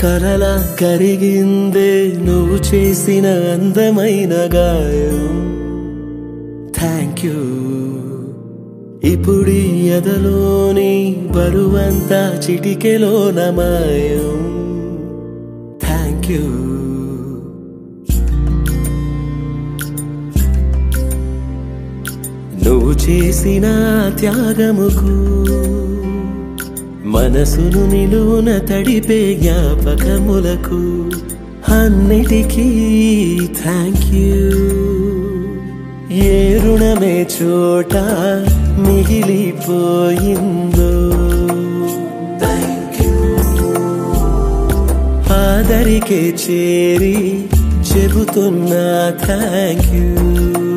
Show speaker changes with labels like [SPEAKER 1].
[SPEAKER 1] కలలా కరిగిందే నువ్వు చేసిన అందమైన గాయం థ్యాంక్ యూ ఇప్పుడు ఈ ఎదలోని బరువంతా చిటికెలో నమాయం థ్యాంక్ యూ నువ్వు చేసిన త్యాగముకు మనసును నిలువున తడిపే జ్ఞాపకములకు అన్నిటికీ థ్యాంక్ యూ ఏ రుణమే చోట మిగిలిపోయిందో ఆదరికే చేరి చెబుతున్నా థ్యాంక్ యూ